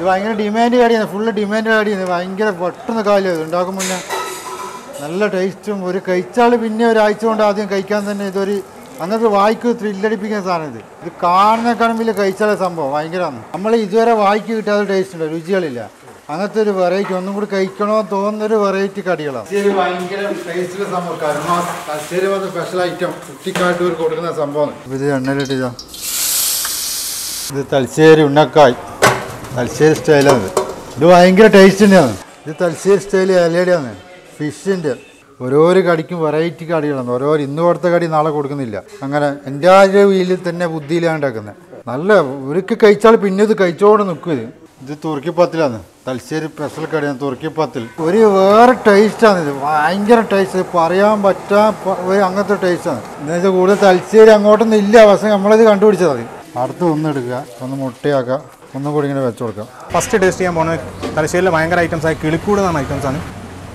ഇത് ഭയങ്കര ഡിമാൻഡ് കടിയാണ് ഫുള്ള് ഡിമാൻഡ് കടിയാണ് ഭയങ്കര പെട്ടെന്ന് കാര്യം ഇത് ഉണ്ടാക്കും മുന്നേ നല്ല ടേസ്റ്റും ഒരു കഴിച്ചാൽ പിന്നെ ഒരാഴ്ച കൊണ്ട് ആദ്യം കഴിക്കാൻ തന്നെ ഇതൊരു അങ്ങനത്തെ വായിക്ക് ത്രില്ലടിപ്പിക്കുന്ന സാധനം ഇത് ഇത് കാണുന്നേക്കാളും വലിയ കഴിച്ചാലേ സംഭവം ഭയങ്കരമാണ് നമ്മൾ ഇതുവരെ വായിക്ക് കിട്ടാതെ ടേസ്റ്റ് ഉണ്ട് രുചികളില്ല അങ്ങനത്തെ ഒരു വെറൈറ്റി ഒന്നും കൂടി കഴിക്കണോ തോന്നുന്ന ഒരു വെറൈറ്റി കടികളാണ് ഭയങ്കര ടേസ്റ്റിലെ സംഭവം കർമാസ് തലശ്ശേരി പോലത്തെ സ്പെഷ്യൽ ഐറ്റം കുട്ടിക്കാട്ടൂർ കൊടുക്കുന്ന സംഭവം ഇത് എണ്ണയിലിട്ട് ഇതാ ഇത് തലശ്ശേരി ഉണ്ണക്കായ് തലശ്ശേരി സ്റ്റൈലാണ് ഇത് ഇത് ഭയങ്കര ടേസ്റ്റ് തന്നെയാണ് ഇത് തലശ്ശേരി സ്റ്റൈൽ ഇലയുടെയാണ് ഫിഷിൻ്റെ ഓരോരോ കടിക്കും വെറൈറ്റി കടികളാണ് ഓരോ ഇന്ന് കൊടുത്ത കടി നാളെ കൊടുക്കുന്നില്ല അങ്ങനെ എൻ്റെ ആ ഒരു വീലിൽ തന്നെ ബുദ്ധിയിലാണ് ഉണ്ടാക്കുന്നത് നല്ല ഒരിക്കൽ കഴിച്ചാൽ പിന്നെ ഇത് കഴിച്ചോടെ നിൽക്കും ഇത് ഇത് തുർക്കിപ്പത്തിലാണ് തലശ്ശേരി സ്പെഷ്യൽ കടിയാണ് തുർക്കിപ്പത്തിൽ ഒരു വേറെ ടേസ്റ്റാണ് ഇത് ഭയങ്കര ടേസ്റ്റ് പറയാൻ പറ്റാ പ- ഒരു അങ്ങനത്തെ ടേസ്റ്റാണ് എന്നുവെച്ചാൽ കൂടുതൽ തലശ്ശേരി അങ്ങോട്ടൊന്നും ഇല്ല പക്ഷേ നമ്മളിത് കണ്ടുപിടിച്ചത് മതി അടുത്ത് ഒന്ന് എടുക്കുക ഒന്ന് മുട്ടയാക്കുക ഒന്നും കൂടി ഇങ്ങനെ വെച്ച് കൊടുക്കാം ഫസ്റ്റ് ടേസ്റ്റ് ചെയ്യാൻ പോകുന്നത് തലശ്ശേരിയിലെ ഭയങ്കര ഐറ്റംസ് ആയ കിളിക്കൂട് എന്നാണ് ഐറ്റംസ് ആണ്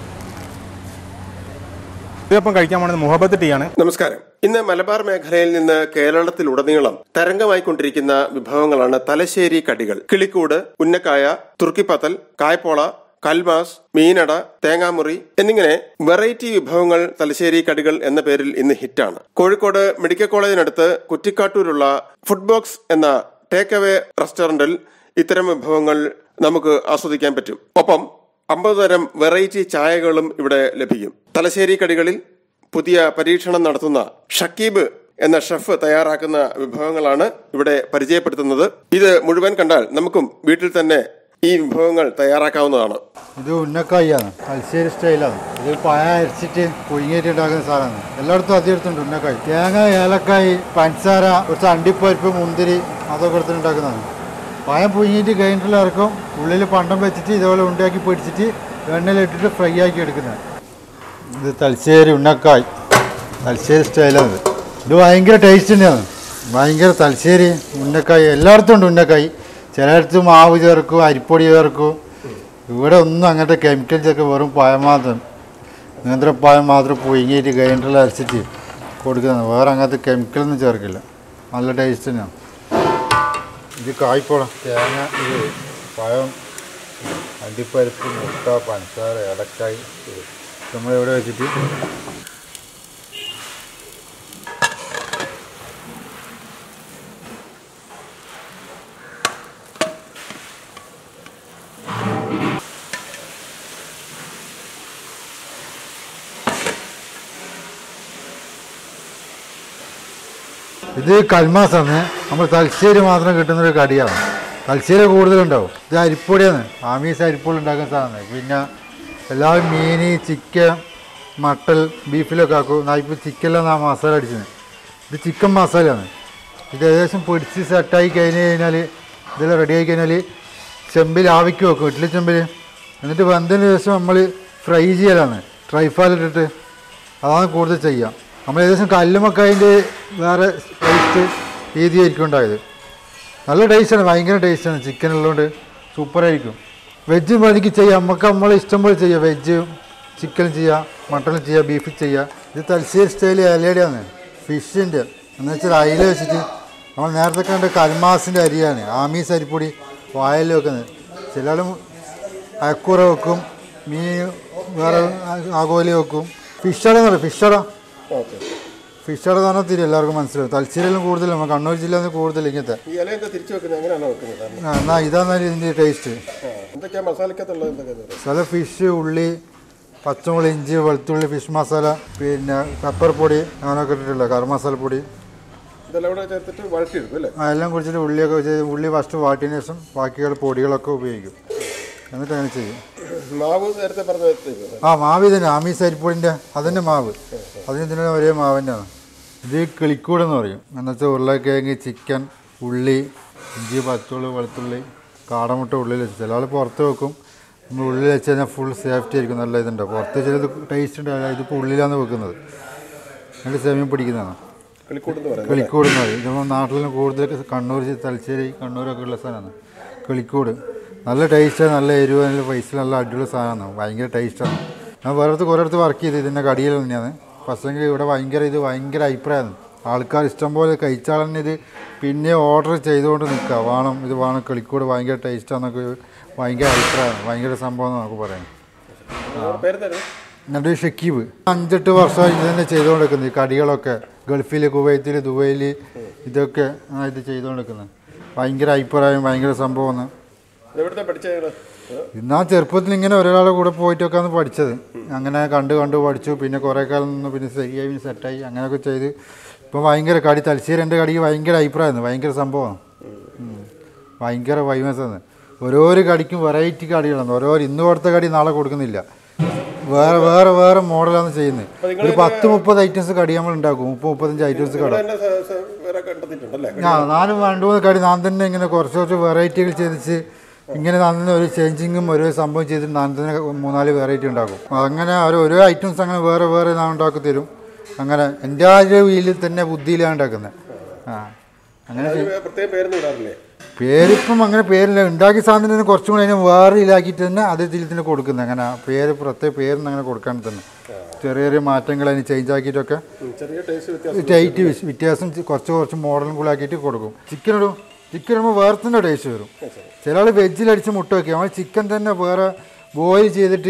ഇതിപ്പം കഴിക്കാൻ പോകുന്നത് മുഹബത്ത് ടീ ആണ് നമസ്കാരം ഇന്ന് മലബാർ മേഖലയിൽ നിന്ന് കേരളത്തിലുടനീളം തരംഗമായിക്കൊണ്ടിരിക്കുന്ന വിഭവങ്ങളാണ് തലശ്ശേരി കടികൾ കിളിക്കൂട് ഉന്നക്കായ തുർക്കിപ്പത്തൽ കായ്പോള കൽമാസ് മീനട തേങ്ങാമുറി എന്നിങ്ങനെ വെറൈറ്റി വിഭവങ്ങൾ തലശ്ശേരി കടികൾ എന്ന പേരിൽ ഇന്ന് ഹിറ്റാണ് കോഴിക്കോട് മെഡിക്കൽ കോളേജിനടുത്ത് കുറ്റിക്കാട്ടൂരുള്ള ഫുഡ് ബോക്സ് എന്ന ടേക്ക് അവേ റെസ്റ്റോറന്റിൽ ഇത്തരം വിഭവങ്ങൾ നമുക്ക് ആസ്വദിക്കാൻ പറ്റും ഒപ്പം അമ്പത് തരം വെറൈറ്റി ചായകളും ഇവിടെ ലഭിക്കും തലശ്ശേരി കടികളിൽ പുതിയ പരീക്ഷണം നടത്തുന്ന ഷക്കീബ് എന്ന ഷെഫ് തയ്യാറാക്കുന്ന വിഭവങ്ങളാണ് ഇവിടെ പരിചയപ്പെടുത്തുന്നത് ഇത് മുഴുവൻ കണ്ടാൽ നമുക്കും വീട്ടിൽ തന്നെ ഈ വിഭവങ്ങൾ തയ്യാറാക്കാവുന്നതാണ് ഇത് ഉന്നക്കായാണ് തലശ്ശേരി സ്റ്റൈലാണ് ഇത് പഴ അരച്ചിട്ട് പുഴുങ്ങിയിട്ട് ഉണ്ടാക്കുന്ന സാധനമാണ് എല്ലായിടത്തും അധികത്തുണ്ട് ഉന്നക്കായ് തേങ്ങ ഏലക്കായ് പഞ്ചസാര കുറച്ച് അണ്ടിപ്പരിപ്പ് മുന്തിരി അതൊക്കെ എടുത്തിട്ട് ഉണ്ടാക്കുന്നതാണ് പഴം പുഴുങ്ങിയിട്ട് ഗ്രൈൻഡറിൽ ഇറക്കും ഉള്ളിൽ പണ്ടം വെച്ചിട്ട് ഇതുപോലെ ഉണ്ടാക്കി പൊടിച്ചിട്ട് എണ്ണയിലിട്ടിട്ട് ഫ്രൈ ആക്കി എടുക്കുന്നത് ഇത് തലശ്ശേരി ഉന്നക്കായ് തലശ്ശേരി സ്റ്റൈലാണ് ഇത് ഇത് ഭയങ്കര ടേസ്റ്റ് തന്നെയാണ് ഭയങ്കര തലശ്ശേരി ഉന്നക്കായ് എല്ലായിടത്തും ഉണ്ട് ഉന്നക്കായ് ചിലയിടത്ത് മാവ് ചേർക്കും അരിപ്പൊടി ചേർക്കും ഇവിടെ ഒന്നും അങ്ങനത്തെ കെമിക്കൽസ് ഒക്കെ വെറും പഴം മാത്രം ഇങ്ങനത്തെ പഴം മാത്രം പുഴുങ്ങിയിട്ട് ഗ്രൈൻഡറിൽ അരച്ചിട്ട് കൊടുക്കുന്നത് വേറെ അങ്ങനത്തെ കെമിക്കലൊന്നും ചേർക്കില്ല നല്ല ടേസ്റ്റ് തന്നെയാണ് ഇത് കായ്പോളം തേങ്ങ ഇത് പഴം അണ്ടിപ്പരിപ്പ് മുട്ട പഞ്ചസാര ഏലക്കായ് ഇത് നമ്മളിവിടെ വെച്ചിട്ട് ഇത് കൽമാസാണ് നമ്മൾ തലശ്ശേരി മാത്രം കിട്ടുന്ന ഒരു കടിയാണ് തലശ്ശേരി കൂടുതലുണ്ടാവും ഇത് അരിപ്പൊടിയാണ് ആമീസ് അരിപ്പൊടി ഉണ്ടാക്കുന്ന സാധനമാണ് പിന്നെ എല്ലാവരും മീൻ ചിക്കൻ മട്ടൽ ബീഫിലൊക്കെ ആക്കും ഞാൻ ഇപ്പോൾ ചിക്കനിലാണ് ആ മസാല അടിച്ചത് ഇത് ചിക്കൻ മസാലയാണ് ഇത് ഏകദേശം പൊടിച്ച് സെറ്റായി കഴിഞ്ഞ് കഴിഞ്ഞാൽ ഇതെല്ലാം റെഡി ആയി കഴിഞ്ഞാൽ ചെമ്പിൽ ആവിക്ക് വെക്കും ഇഡ്ഡലി ചെമ്പിൽ എന്നിട്ട് വെന്തതിന് ശേഷം നമ്മൾ ഫ്രൈ ചെയ്യലാണ് ട്രൈഫാലിട്ടിട്ട് അതാണ് കൂടുതൽ ചെയ്യുക നമ്മൾ ഏകദേശം കല്ലുമൊക്കെ അതിൻ്റെ വേറെ ടേസ്റ്റ് രീതിയായിരിക്കും ഉണ്ടായത് നല്ല ടേസ്റ്റാണ് ഭയങ്കര ടേസ്റ്റാണ് ചിക്കൻ ഉള്ളതുകൊണ്ട് സൂപ്പറായിരിക്കും വെജ് വേണമെങ്കിൽ ചെയ്യാം നമുക്ക് നമ്മളെ ഇഷ്ടം പോലെ ചെയ്യാം വെജ് ചിക്കൻ ചെയ്യാം മട്ടൺ ചെയ്യാം ബീഫ് ചെയ്യാം ഇത് തലശ്ശേരി സ്റ്റൈൽ ഇലയുടെയാണ് ഫിഷിൻ്റെ എന്ന് വെച്ചാൽ അയില വെച്ചിട്ട് നമ്മൾ നേരത്തെ കണ്ട കൽമാസിൻ്റെ അരിയാണ് ആമീസ് അരിപ്പൊടി വായലിൽ വെക്കുന്നത് ചിലരും അയക്കൂറ വെക്കും മീൻ വേറെ ആഗോലി വെക്കും ഫിഷട എന്ന് പറയും ഫിഷട ഫിഷട എന്ന് പറഞ്ഞാൽ തിരി എല്ലാവർക്കും മനസ്സിലാവും തലശ്ശേരിയിലും കൂടുതൽ നമ്മൾ കണ്ണൂർ ജില്ലയിൽ കൂടുതൽ ഇങ്ങനത്തെ ഈ ഇലയൊക്കെ തിരിച്ചു വെക്കുന്നത് എങ്ങനെയാണോ വെക്കുന്നത് ആ, എന്നാ ഇതാണ് ഇതിൻ്റെ ടേസ്റ്റ് എന്തൊക്കെയാ മസാലക്കത്തുള്ളത് എന്തൊക്കെയാ ചില ഫിഷ് ഉള്ളി പച്ചമുളക് ഇഞ്ചി വെളുത്തുള്ളി ഫിഷ് മസാല പിന്നെ പെപ്പർ പൊടി അങ്ങനെയൊക്കെ ഇട്ടിട്ടില്ല കറി മസാല പൊടി ഇതെല്ലാം കൂടെ ചേർത്തിട്ട് വഴറ്റിയെടുക്കും അല്ലേ ആ, എല്ലാം കുടിച്ചിട്ട് ഉള്ളിയൊക്കെ വെച്ച് ഉള്ളി ഫസ്റ്റ് വാട്ടിയതിന് ശേഷം ബാക്കിയുള്ള പൊടികളൊക്കെ ഉപയോഗിക്കും എന്നിട്ട് അങ്ങനെ ചെയ്യും മാവ് നേരത്തെ പറഞ്ഞ ആ മാവ് തന്നെ ആമീസ് അരിപ്പൊടിൻ്റെ അതിൻ്റെ മാവ് അതിന് ഇതിൻ്റെ ഒരേ മാവ് തന്നെയാണ് ഇത് കിളിക്കൂട് എന്ന് പറയും എന്നുവെച്ചാൽ ഉരുളക്കിഴങ്ങ് ചിക്കൻ ഉള്ളി ഇഞ്ചി പത്തുള്ളി വെളുത്തുള്ളി കാടമുട്ട ഉള്ളിൽ വെച്ച് ചില ആൾ പുറത്ത് വെക്കും നമ്മൾ ഉള്ളിൽ വെച്ച് കഴിഞ്ഞാൽ ഫുൾ സേഫ്റ്റി ആയിരിക്കും നല്ല ഇതുണ്ട് പുറത്ത് ചിലത് ടേസ്റ്റ് ഉണ്ടാവില്ല ഇതിപ്പോൾ ഉള്ളിലാണ് വെക്കുന്നത് എന്നിട്ട് സെമി പിടിക്കുന്നതാണ് കിളിക്കൂടെന്ന് പറയുന്നത് കിളിക്കൂട് എന്ന് പറയും ഇതിപ്പോൾ നാട്ടിലും കൂടുതൽ കണ്ണൂർ ജി- തലശ്ശേരി കണ്ണൂരൊക്കെ ഉള്ള സാധനമാണ് കിളിക്കൂട് നല്ല ടേസ്റ്റാണ് നല്ല എരിവ് നല്ല പൈസ നല്ല അടിപൊളി സാധനമാണ് ഭയങ്കര ടേസ്റ്റാണ് ഞാൻ വേറെ കുറേ അടുത്ത് വർക്ക് ചെയ്ത് ഇതിൻ്റെ കടിയിൽ തന്നെയാണ് പക്ഷേങ്കിൽ ഇവിടെ ഭയങ്കര ഇത് ഭയങ്കര അഭിപ്രായമാണ് ആൾക്കാർ ഇഷ്ടംപോലെ കഴിച്ചാൽ തന്നെ ഇത് പിന്നെ ഓർഡർ ചെയ്തുകൊണ്ട് നിൽക്കുക വേണം ഇത് വേണം കിളിക്കൂട് ഭയങ്കര ടേസ്റ്റാന്നൊക്കെ ഭയങ്കര അഭിപ്രായം ഭയങ്കര സംഭവം എന്ന് നമുക്ക് പറയാം പേര് തരുമോ എന്നിട്ട് ഷക്കീബ് അഞ്ചെട്ട് വർഷമായി ഇത് തന്നെ ചെയ്തുകൊണ്ടിരിക്കുന്നത് ഈ കടികളൊക്കെ ഗൾഫിൽ കുവൈത്തിൽ ദുബൈയിൽ ഇതൊക്കെ ആ ഇത് ചെയ്തുകൊണ്ടിരിക്കുന്നത് ഭയങ്കര അഭിപ്രായം ഭയങ്കര സംഭവമാണ് ഇതെവിടുത്തെ പഠിച്ചത് ഇന്നാ ചെറുപ്പത്തിൽ ഇങ്ങനെ ഒരാളുടെ കൂടെ പോയിട്ടൊക്കെയാണ് പഠിച്ചത് അങ്ങനെ കണ്ട് കണ്ട് പഠിച്ചു പിന്നെ കുറേ കാലം നിന്ന് പിന്നെ ശരിയായി പിന്നെ സെറ്റായി അങ്ങനെയൊക്കെ ചെയ്ത് ഇപ്പം ഭയങ്കര കടി തലശ്ശേരി എൻ്റെ കടിക്ക് ഭയങ്കര അഭിപ്രായമാണ് ഭയങ്കര സംഭവമാണ് ഉം. ഭയങ്കര വൈമസാണ് ഓരോരോ കടിക്കും വെറൈറ്റി കടികളാണ് ഓരോ ഇന്ന് കൊടുത്ത കടി നാളെ കൊടുക്കുന്നില്ല വേറെ വേറെ വേറെ മോഡലാണ് ചെയ്യുന്നത് ഒരു പത്ത് മുപ്പത് ഐറ്റംസ് കടി നമ്മൾ ഉണ്ടാക്കും മുപ്പത് മുപ്പത്തഞ്ച് ഐറ്റംസ് കട തന്നെ സ- സ- വേറെ കണ്ടെത്തിയിട്ടുണ്ടല്ലേ ആ നാല് രണ്ട് മൂന്ന് കടി നാൻ തന്നെ ഇങ്ങനെ കുറച്ച് കുറച്ച് വെറൈറ്റികൾ ചെയ്തിച്ച് ഇങ്ങനെ നാൻ തന്നെ ഒരു ചേഞ്ചിങ്ങും ഒരു സംഭവം ചെയ്തിട്ട് നാൻ തന്നെ മൂന്നാല് വെറൈറ്റി ഉണ്ടാക്കും അങ്ങനെ ഒരു ഓരോ ഐറ്റംസ് അങ്ങനെ വേറെ വേറെ ഞാൻ ഉണ്ടാക്കി തരും അങ്ങനെ എൻ്റെ ആ ഒരു വീട്ടിൽ തന്നെ ബുദ്ധിയിലാണ് ഉണ്ടാക്കുന്നത് ആ അങ്ങനെ ചെയ്യും. അതിന് പ്രത്യേക പേരൊന്നും ഇടാറില്ലേ പേരിപ്പം അങ്ങനെ പേരില്ല ഉണ്ടാക്കിയ സാധനത്തിന് കുറച്ചും കൂടി അതിനെ വേറെ ഇതാക്കിയിട്ട് തന്നെ അത് ഇതിൽ തന്നെ കൊടുക്കുന്നത് അങ്ങനെ പേര് പ്രത്യേക പേരൊന്നും അങ്ങനെ കൊടുക്കാൻ തന്നെ ചെറിയ ചെറിയ മാറ്റങ്ങൾ അതിന് ചേഞ്ച് ആക്കിയിട്ടൊക്കെ ഉം, ചെറിയ ടേസ്റ്റ് വ്യത്യാസം ടൈറ്റ് വ്യത്യാസം ചി- കുറച്ച് കുറച്ച് മോഡലും കൂടെ ആക്കിയിട്ട് കൊടുക്കും ചിക്കൻ ഇടും ചിക്കൻ ഇടുമ്പോൾ വേറെ തന്നെ ടേസ്റ്റ് വരും ചില ആൾ വെജിലടിച്ച് മുട്ട വയ്ക്കും നമ്മൾ ചിക്കൻ തന്നെ വേറെ ബോയിൽ ചെയ്തിട്ട്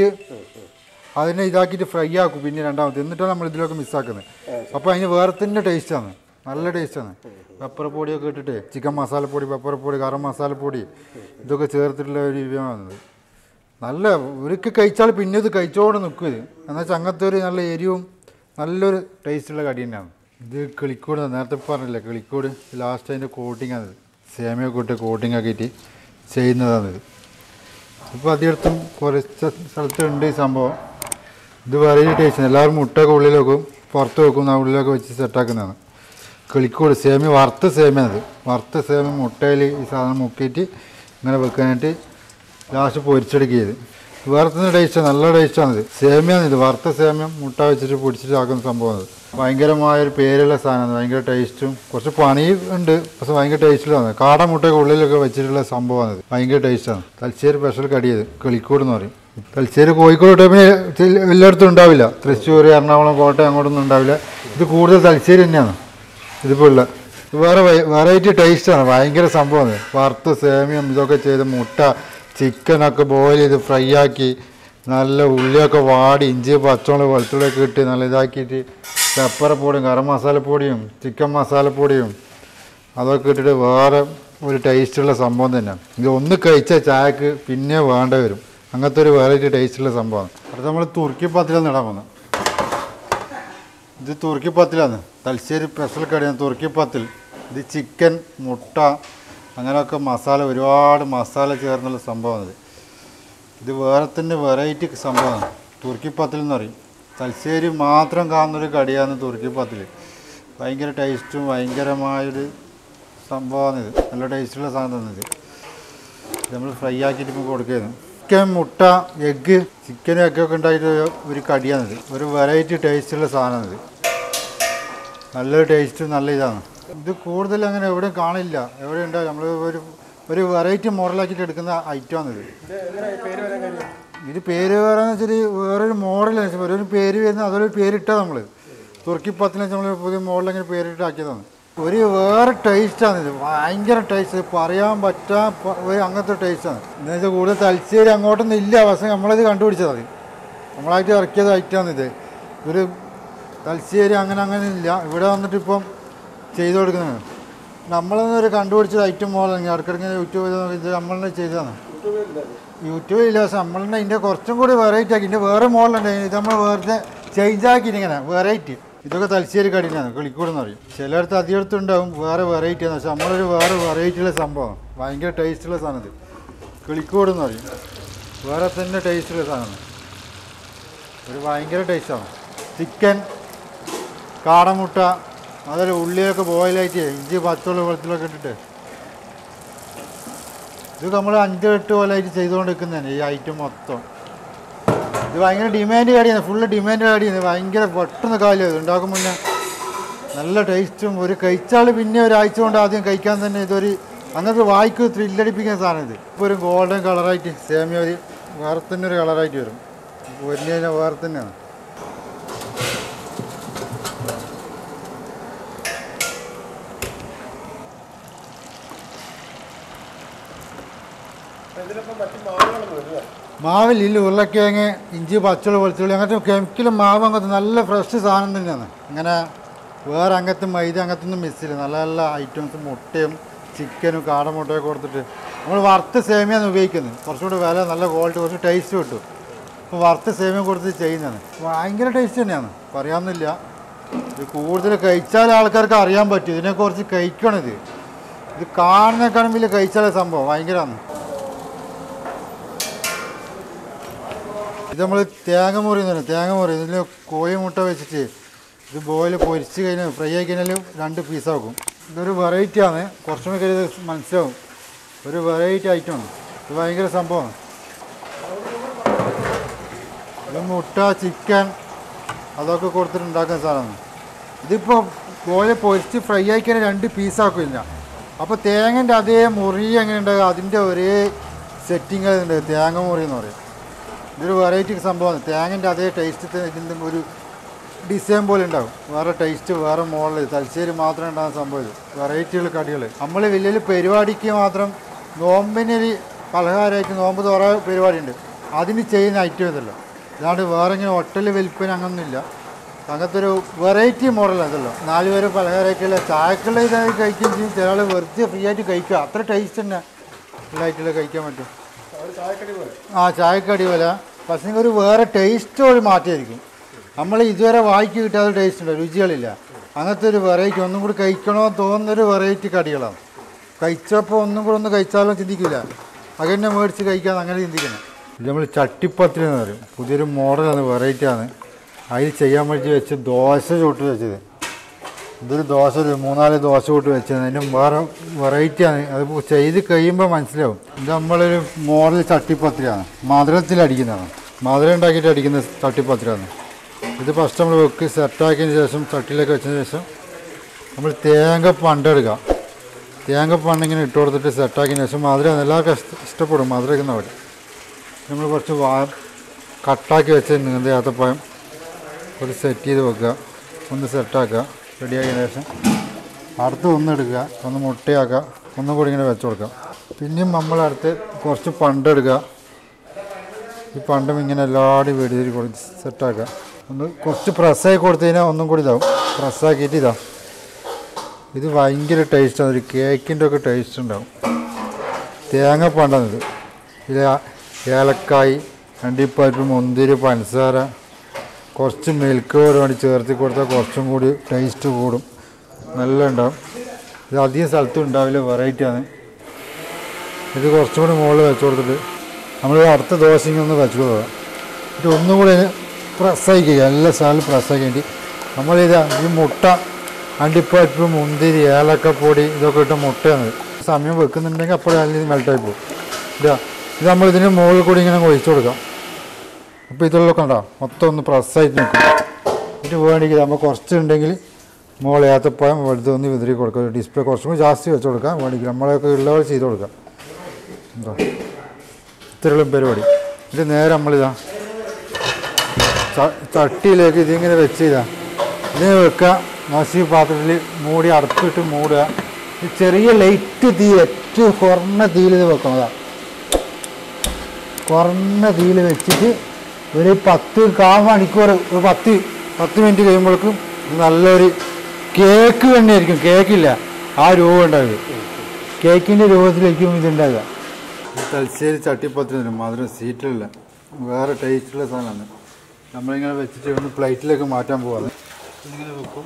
അതിനെ ഇതാക്കിയിട്ട് ഫ്രൈ ആക്കും പിന്നെ രണ്ടാമത്തെ എന്നിട്ടാണ് നമ്മൾ ഇതിലൊക്കെ മിസ്സാക്കുന്നത് അപ്പോൾ അതിന് വേറെ തന്നെ ടേസ്റ്റാണ് നല്ല ടേസ്റ്റാണ് പെപ്പർ പൊടിയൊക്കെ ഇട്ടിട്ട് ചിക്കൻ മസാലപ്പൊടി പെപ്പർ പൊടി ഗരം മസാലപ്പൊടി ഇതൊക്കെ ചേർത്തിട്ടുള്ള ഒരു വിഭവമാണിത് നല്ല ഒരിക്കൽ കഴിച്ചാൽ പിന്നെ ഇത് കഴിച്ചോണ്ട് നിൽക്കും ഇത് എന്നാൽ വെച്ചാൽ അങ്ങനത്തെ ഒരു നല്ല എരിവും നല്ലൊരു ടേസ്റ്റുള്ള കടി തന്നെയാണ് ഇത് കിളിക്കൂട് നേരത്തെ പറഞ്ഞില്ലേ കിളിക്കൂട് ലാസ്റ്റ് അതിൻ്റെ കോട്ടിങ് ആണ് സേമിയൊക്കെ ഇട്ട് കോട്ടിങ് ആക്കിയിട്ട് ചെയ്യുന്നതാണിത് ഇപ്പോൾ അധികത്തും കുറച്ച് സ്ഥലത്തുണ്ട് ഈ സംഭവം ഇത് വെറൈറ്റി ടേസ്റ്റ് എല്ലാവരും മുട്ടയൊക്കെ ഉള്ളിൽ വെക്കും പുറത്ത് വെക്കും ആ ഉള്ളിലൊക്കെ വെച്ച് സെറ്റാക്കുന്നതാണ് കിളിക്കൂട് സേമിയ വറുത്ത സേമിയാണിത് വറുത്ത സേമിയ മുട്ടയിൽ ഈ സാധനം മുക്കിയിട്ട് ഇങ്ങനെ വെക്കാനായിട്ട് ലാസ്റ്റ് പൊരിച്ചെടുക്കുക ചെയ്ത് വേറെ തന്നെ ടേസ്റ്റ് നല്ല ടേസ്റ്റാണിത് സേമിയാണ് ഇത് വറുത്ത സേമിയം മുട്ട വെച്ചിട്ട് പൊടിച്ചിട്ട് ആക്കുന്ന സംഭവമാണ് ഭയങ്കരമായ ഒരു പേരുള്ള സാധനമാണ് ഭയങ്കര ടേസ്റ്റും കുറച്ച് പണി ഉണ്ട് പക്ഷെ ഭയങ്കര ടേസ്റ്റിലാണ് കാട മുട്ടയൊക്കെ ഉള്ളിലൊക്കെ വെച്ചിട്ടുള്ള സംഭവമാണ് ഇത് ഭയങ്കര ടേസ്റ്റാണ് തലശ്ശേരി സ്പെഷ്യൽ കടിയത് കിളിക്കൂട് എന്ന് പറയും തലശ്ശേരി കോഴിക്കോട് ടൈപ്പിന് എല്ലായിടത്തും ഉണ്ടാവില്ല തൃശ്ശൂർ എറണാകുളം കോട്ടയം അങ്ങോട്ടൊന്നും ഉണ്ടാവില്ല ഇത് കൂടുതൽ തലശ്ശേരി തന്നെയാണ് ഇതിപ്പോൾ ഉള്ള വേറെ വെറൈറ്റി ടേസ്റ്റാണ് ഭയങ്കര സംഭവമാണ് വറുത്ത സേമിയം ഇതൊക്കെ ചെയ്ത് മുട്ട ചിക്കനൊക്കെ ബോയിൽ ചെയ്ത് ഫ്രൈ ആക്കി നല്ല ഉള്ളിയൊക്കെ വാടി ഇഞ്ചി പച്ചമുളക് വെളുത്തുള്ളിയൊക്കെ ഇട്ട് നല്ല ഇതാക്കിയിട്ട് പെപ്പറപ്പൊടിയും ഗരം മസാലപ്പൊടിയും ചിക്കൻ മസാലപ്പൊടിയും അതൊക്കെ ഇട്ടിട്ട് വേറെ ഒരു ടേസ്റ്റുള്ള സംഭവം തന്നെയാണ് ഇത് ഒന്ന് കഴിച്ചാൽ ചായക്ക് പിന്നെ വേണ്ട വരും അങ്ങനത്തെ ഒരു വെറൈറ്റി ടേസ്റ്റുള്ള സംഭവമാണ് അടുത്ത നമ്മൾ തുർക്കി പത്തിലാണ് ഇടാൻ പോകുന്നത് ഇത് തുർക്കി പത്തിലാണ് തലശ്ശേരി സ്പെഷ്യൽ കടയാണ് തുർക്കി പത്തിൽ ഇത് ചിക്കൻ മുട്ട അങ്ങനെയൊക്കെ മസാല ഒരുപാട് മസാല ചേർന്നുള്ള സംഭവമാണ് ഇത് ഇത് വേറെ തന്നെ വെറൈറ്റി സംഭവമാണ് തുർക്കി പത്തിൽ എന്ന് പറയും തലശ്ശേരി മാത്രം കാണുന്നൊരു കടിയാണ് തുർക്കി പത്തിൽ ഭയങ്കര ടേസ്റ്റും ഭയങ്കരമായൊരു സംഭവമാണ് ഇത് നല്ല ടേസ്റ്റുള്ള സാധനമാണ് ഇത് ഇത് നമ്മൾ ഫ്രൈ ആക്കിയിട്ട് ഇപ്പോൾ കൊടുക്കുന്നത് ചിക്കൻ മുട്ട എഗ്ഗ് ചിക്കനും എഗ്ഗൊക്കെ ഉണ്ടായിട്ട് ഒരു കടിയാണിത് ഒരു വെറൈറ്റി ടേസ്റ്റുള്ള സാധനമാണിത് നല്ലൊരു ടേസ്റ്റും നല്ല ഇതാണ് ഇത് കൂടുതൽ അങ്ങനെ എവിടെയും കാണില്ല എവിടെ ഉണ്ടാവും നമ്മൾ ഒരു ഒരു വെറൈറ്റി മോഡലാക്കിയിട്ട് എടുക്കുന്ന ഐറ്റമാണിത് ഇത് പേര് പറയാന്ന് വെച്ചാൽ വേറൊരു മോഡലാണ് ഒരു പേര് വരുന്ന അതൊരു പേരിട്ടാ നമ്മൾ തുർക്കി പത്തിന് നമ്മൾ പുതിയ മോഡൽ അങ്ങനെ പേരിട്ട് ആക്കിയതാണ് ഒരു വേറെ ടേസ്റ്റാണ് ഇത് ഭയങ്കര ടേസ്റ്റ് പറയാൻ പറ്റാ പ- ഒരു അങ്ങനത്തെ ടേസ്റ്റാണ് എന്ന് വെച്ചാൽ കൂടുതൽ തലശ്ശേരി അങ്ങോട്ടൊന്നും ഇല്ല പക്ഷേ നമ്മളിത് കണ്ടുപിടിച്ചത് നമ്മളായിട്ട് ഇറക്കിയത് ഐറ്റമാണ് ഇത് ഒരു തലശ്ശേരി അങ്ങനെ അങ്ങനെ ഇല്ല ഇവിടെ വന്നിട്ട് ഇപ്പം ചെയ്തു കൊടുക്കുന്നത് നമ്മളൊന്നൊരു കണ്ടുപിടിച്ചത് ഐറ്റം മോഡൽ ഇടയ്ക്കിടയ്ക്ക് യൂട്യൂബിൽ നോക്കി ഇത് നമ്മൾ തന്നെ ചെയ്തതാണ് യൂട്യൂബിൽ ഇല്ല പക്ഷെ നമ്മൾ തന്നെ ഇതിൻ്റെ കുറച്ചും കൂടി വെറൈറ്റി ആക്കി ഇതിൻ്റെ വേറെ മോഡലുണ്ട് ഇത് നമ്മൾ വെറുതെ ചേഞ്ച് ആക്കിയിട്ട് ഇങ്ങനെ വെറൈറ്റി ഇതൊക്കെ തലശ്ശേരി കടിനാണ് കിളിക്കൂട് എന്ന് പറയും ചിലയിടത്ത് അധികത്തും ഉണ്ടാവും വേറെ വെറൈറ്റി ആണ് പക്ഷെ നമ്മളൊരു വേറെ വെറൈറ്റിയുള്ള സംഭവം ഭയങ്കര ടേസ്റ്റുള്ള സാധനം ഇത് കിളിക്കൂട് എന്ന് പറയും വേറെ തന്നെ ടേസ്റ്റുള്ള സാധനമാണ് ഒരു ഭയങ്കര ടേസ്റ്റാണ് ചിക്കൻ കാടമുട്ട അതിൽ ഉള്ളിയൊക്കെ ബോയിലായിട്ട് ഇഞ്ചി പച്ചമുളക് വെളുത്തുള്ളൊക്കെ ഇട്ടിട്ട് ഇത് നമ്മൾ അഞ്ച് എട്ട് കൊല്ലമായിട്ട് ചെയ്തുകൊണ്ടിരിക്കുന്നതാണ് ഈ ഐറ്റം മൊത്തം ഇത് ഭയങ്കര ഡിമാൻഡ് കടിയാണ് ഫുള്ള് ഡിമാൻഡ് കടിയാണ് ഭയങ്കര പെട്ടെന്ന് കാര്യം ഇത് ഉണ്ടാക്കും മുന്നേ നല്ല ടേസ്റ്റും ഒരു കഴിച്ചാൽ പിന്നെ ഒരാഴ്ച കൊണ്ട് ആദ്യം കഴിക്കാൻ തന്നെ ഇതൊരു അങ്ങനത്തെ വായിക്ക് ത്രില്ലടിപ്പിക്കുന്ന സാധനം ഇത് ഇപ്പോൾ ഒരു ഗോൾഡൻ കളറായിട്ട് സേമിയ ഒരു വേറെ തന്നെ ഒരു കളറായിട്ട് വരും പൊരിഞ്ഞ് കഴിഞ്ഞാൽ വേറെ തന്നെയാണ് മാവിലില്ല ഉരുളക്കിഴങ്ങ് ഇഞ്ചി പച്ചുള്ളി വെളുത്തുള്ളി അങ്ങനത്തെ കെമിക്കൽ മാവ് അങ്ങനത്തെ നല്ല ഫ്രഷ് സാധനം തന്നെയാണ് ഇങ്ങനെ വേറെ അങ്ങനത്തെ മൈദ അങ്ങനത്തെ ഒന്നും മിസ്സില്ല നല്ല നല്ല ഐറ്റംസ് മുട്ടയും ചിക്കനും കാടമുട്ടയൊക്കെ കൊടുത്തിട്ട് നമ്മൾ വറുത്ത സേമിയാണ് ഉപയോഗിക്കുന്നത് കുറച്ചുകൂടി വില നല്ല ക്വാളിറ്റി കുറച്ച് ടേസ്റ്റ് കിട്ടും ഇപ്പോൾ വറുത്ത സേമിയ കൊടുത്ത് ചെയ്യുന്നതാണ് ഭയങ്കര ടേസ്റ്റ് തന്നെയാണ് പറയാമെന്നില്ല ഇത് കൂടുതൽ കഴിച്ചാൽ ആൾക്കാർക്ക് അറിയാൻ പറ്റും ഇതിനെക്കുറിച്ച് കഴിക്കണിത് ഇത് കാണുന്നേക്കാളും വലിയ കഴിച്ചാലേ സംഭവം ഭയങ്കരമാണ് ഇത് നമ്മൾ തേങ്ങ മുറി എന്ന് പറയും തേങ്ങ മുറി ഇതിൽ കോഴി മുട്ട വെച്ചിട്ട് ഇത് ബോയിൽ പൊരിച്ച് കഴിഞ്ഞാൽ ഫ്രൈ ആയി കഴിഞ്ഞാൽ രണ്ട് പീസാക്കും ഇതൊരു വെറൈറ്റി ആണ് കുറച്ചും കൂടി ഇത് മനസ്സിലാവും ഒരു വെറൈറ്റി ഐറ്റമാണ് ഇത് ഭയങ്കര സംഭവമാണ് ഇത് മുട്ട ചിക്കൻ അതൊക്കെ കൊടുത്തിട്ട് ഉണ്ടാക്കുന്ന സാധനമാണ് ഇതിപ്പോൾ കോഴി പൊരിച്ച് ഫ്രൈ ആയി കഴിഞ്ഞാൽ രണ്ട് പീസാക്കില്ല അപ്പോൾ തേങ്ങൻ്റെ അതേ മുറി എങ്ങനെ ഉണ്ടാകുക അതിൻ്റെ ഒരേ സെറ്റിങ് ഉണ്ട് തേങ്ങ മുറി എന്ന് പറയും ഇതൊരു വെറൈറ്റി സംഭവമാണ് തേങ്ങൻ്റെ അതേ ടേസ്റ്റ് ഇതിൻ്റെ ഒരു ഡിസൈൻ പോലെ ഉണ്ടാവും വേറെ ടേസ്റ്റ് വേറെ മോഡൽ തലശ്ശേരി മാത്രം ഉണ്ടാകുന്ന സംഭവം ഇത് വെറൈറ്റികൾ കടികൾ നമ്മൾ വലിയ വലിയ പരിപാടിക്ക് മാത്രം നോമ്പിനൊരു പലഹാരമായിട്ട് നോമ്പ് തുറ പരിപാടി ഉണ്ട് അതിന് ചെയ്യുന്ന ഐറ്റം ഇതല്ലോ അല്ലാണ്ട് വേറെ ഇങ്ങനെ ഹോട്ടൽ വിൽപ്പന അങ്ങനൊന്നുമില്ല അങ്ങനത്തെ ഒരു വെറൈറ്റി മോഡലാണ് ഇതല്ലോ നാല് പേര് പലഹാരമായിട്ടുള്ള ചായക്കുള്ള ഇതായി കഴിക്കുകയും ചെയ്യും ചില ആൾ വെറുതെ ഫ്രീ ആയിട്ട് കഴിക്കുക അത്ര ടേസ്റ്റ് തന്നെ ഉള്ളതായിട്ടുള്ള കഴിക്കാൻ പറ്റും ആ ചായക്കടി പോലെ പക്ഷേ ഒരു വേറെ ടേസ്റ്റ് ഒരു മാറ്റമായിരിക്കും നമ്മൾ ഇതുവരെ വായിക്ക് കിട്ടാത്ത ടേസ്റ്റ് ഉണ്ട് രുചികളില്ല അങ്ങനത്തെ ഒരു വെറൈറ്റി ഒന്നും കൂടി കഴിക്കണോ തോന്നുന്നൊരു വെറൈറ്റി കടികളാണ് കഴിച്ചപ്പോൾ ഒന്നും കൂടെ ഒന്ന് കഴിച്ചാലോ ചിന്തിക്കില്ല അകന്നെ മേടിച്ച് കഴിക്കാതെ അങ്ങനെ ചിന്തിക്കണം ഇത് നമ്മൾ ചട്ടിപ്പത്തിരി എന്ന് പറയും പുതിയൊരു മോഡലാണ് വെറൈറ്റിയാണ് അതിൽ ചെയ്യാൻ വേണ്ടി വെച്ച് ദോശ ചുട്ട് വെച്ചത് ഇതൊരു ദോശ ഒരു മൂന്നാല് ദോശ കൂട്ട് വെച്ചത് അതിന് വേറെ വെറൈറ്റിയാണ് അത് ചെയ്ത് കഴിയുമ്പോൾ മനസ്സിലാവും ഇത് നമ്മളൊരു മോഡൽ ചട്ടിപ്പത്തിരിയാണ് മധുരത്തിൽ അടിക്കുന്നതാണ് മധുരം ഉണ്ടാക്കിയിട്ട് അടിക്കുന്ന ചട്ടിപ്പത്തിരിയാണ് ഇത് ഫസ്റ്റ് നമ്മൾ വെക്ക് സെറ്റാക്കിയതിന് ശേഷം ചട്ടിയിലേക്ക് വെച്ചതിന് ശേഷം നമ്മൾ തേങ്ങ പണ്ടെടുക്കുക തേങ്ങ പണ്ട് ഇങ്ങനെ ഇട്ട് കൊടുത്തിട്ട് സെറ്റാക്കിയതിന് ശേഷം മധുരം എല്ലാവർക്കും ഇഷ്ട- ഇഷ്ടപ്പെടും മധുരം ഇരിക്കുന്നവർ നമ്മൾ കുറച്ച് വാ കട്ടാക്കി വെച്ച് നീന്ത ഏത്തപ്പഴം ഒരു സെറ്റ് ചെയ്ത് വെക്കുക ഒന്ന് സെറ്റാക്കുക റെഡിയാക്കിയതിന് ശേഷം അടുത്ത് ഒന്ന് എടുക്കുക ഒന്ന് മുട്ടയാക്കുക ഒന്നും കൂടി ഇങ്ങനെ വെച്ച് കൊടുക്കുക പിന്നെയും നമ്മൾ അടുത്ത് കുറച്ച് പണ്ടെടുക്കുക ഈ പണ്ടും ഇങ്ങനെ എല്ലാവരും വെടിതിരി കൊടുത്ത് സെറ്റാക്കുക ഒന്ന് കുറച്ച് പ്രസ്സാക്കി കൊടുത്തു കഴിഞ്ഞാൽ ഒന്നും കൂടി ഇതാവും പ്രസ്സാക്കിയിട്ട് ഇതാ ഇത് ഭയങ്കര ടേസ്റ്റാണ് ഒരു കേക്കിൻ്റെ ഒക്കെ ടേസ്റ്റ് ഉണ്ടാവും തേങ്ങ പണ്ടാണിത് ഇത് ഏലക്കായ് അണ്ടിപ്പരിപ്പ് മുന്തിരി പഞ്ചസാര കുറച്ച് മിൽക്ക് വേണ്ടി ചേർത്ത് കൊടുത്താൽ കുറച്ചും കൂടി ടേസ്റ്റ് കൂടും നല്ല ഉണ്ടാവും ഇത് അധികം സ്ഥലത്തും ഉണ്ടാവില്ല വെറൈറ്റിയാണ് ഇത് കുറച്ചും കൂടി മുകളിൽ വെച്ച് കൊടുത്തിട്ട് നമ്മൾ അടുത്ത ദോശ ഇങ്ങനെ ഒന്ന് വെച്ച് കൊടുക്കുക എന്നിട്ട് ഒന്നും കൂടി പ്രസ്സായിക്കുക എല്ലാ സ്ഥലവും പ്രസ്സാക്കിയിട്ട് നമ്മളിത് ഈ മുട്ട അണ്ടിപ്പരിപ്പ് മുന്തിരി ഏലക്കപ്പൊടി ഇതൊക്കെ ഇട്ട മുട്ടയാണ് സമയം വെക്കുന്നുണ്ടെങ്കിൽ അപ്പോഴും അതിൽ മെൽട്ടായി പോകും ഇതാ ഇത് നമ്മൾ ഇതിന് മുകളിൽ കൂടി ഇങ്ങനെ ഒഴിച്ചു കൊടുക്കാം അപ്പോൾ ഇതുള്ള കണ്ടോ മൊത്തം ഒന്ന് പ്രസ്സായിട്ട് നിൽക്കും എന്നിട്ട് വേണമെങ്കിൽ നമ്മൾ കുറച്ചുണ്ടെങ്കിൽ മുകളിൽ ഏത്തപ്പഴം വെളുത്ത് ഒന്ന് വിതറി കൊടുക്കുക ഡിസ്പ്ലേ കുറച്ചും കൂടി ജാസ്തി വെച്ച് കൊടുക്കാം വേണമെങ്കിൽ നമ്മളൊക്കെ ഉള്ളവർ ചെയ്ത് കൊടുക്കാം എന്താ ഇത്രയും പരിപാടി ഇത് നേരെ നമ്മളിതാ ച- ചട്ടിയിലേക്ക് ഇതിങ്ങനെ വെച്ച് ഇതാ ഇതിനെ വെക്കുക നസി പാത്രത്തിൽ മൂടി അടപ്പിട്ട് മൂടുക ഈ ചെറിയ ലൈറ്റ് തീ ഏറ്റവും കുറഞ്ഞ തീയിൽ ഇത് വെക്കണതാ കുറഞ്ഞ തീയിൽ വെച്ചിട്ട് ഒരു പത്ത് കാ മണിക്കൂർ ഒരു പത്ത് പത്ത് മിനിറ്റ് കഴിയുമ്പോഴേക്കും ഇത് നല്ലൊരു കേക്ക് തന്നെയായിരിക്കും കേക്കില്ല ആ രൂപം ഉണ്ടാവുക കേക്കിൻ്റെ രൂപത്തിലേക്കും ഇതുണ്ടാകുക തലശ്ശേരി ചട്ടിപ്പത്തിന് മധുരം സീറ്റിലില്ല വേറെ ടേസ്റ്റുള്ള സാധനമാണ് നമ്മളിങ്ങനെ വെച്ചിട്ട് ഒന്ന് പ്ലേറ്റിലേക്ക് മാറ്റാൻ പോവാണ് ഇങ്ങനെ വെക്കും